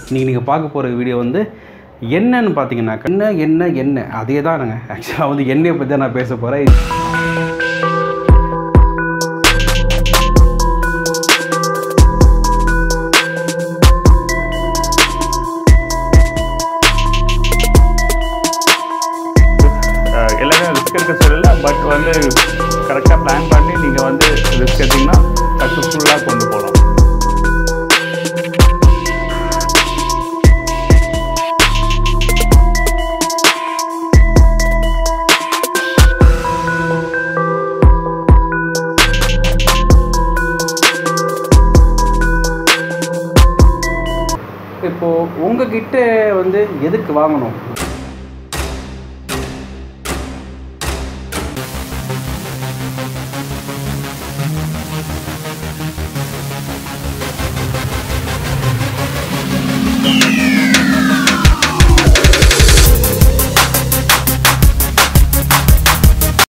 இன்றைக்கி நீங்கள் பார்க்க போகிற வீடியோ வந்து என்னன்னு பார்த்தீங்கன்னா என்ன என்ன என்ன அதே தான் நாங்கள் ஆக்சுவலாக வந்து எண்ணெயை பற்றி தான் நான் பேச போகிறேன் அஹ் எல்லாமே ரிஸ்க் எடுக்க சொல்லல பட் வந்து கரெக்டாக பிளான் பண்ணி நீங்கள் வந்து ரிஸ்க் எடுத்தீங்கன்னா சக்ஸஸ்ஃபுல்லாக கொண்டு போகலாம் இப்போது உங்ககிட்ட வந்து எதுக்கு வாங்கணும்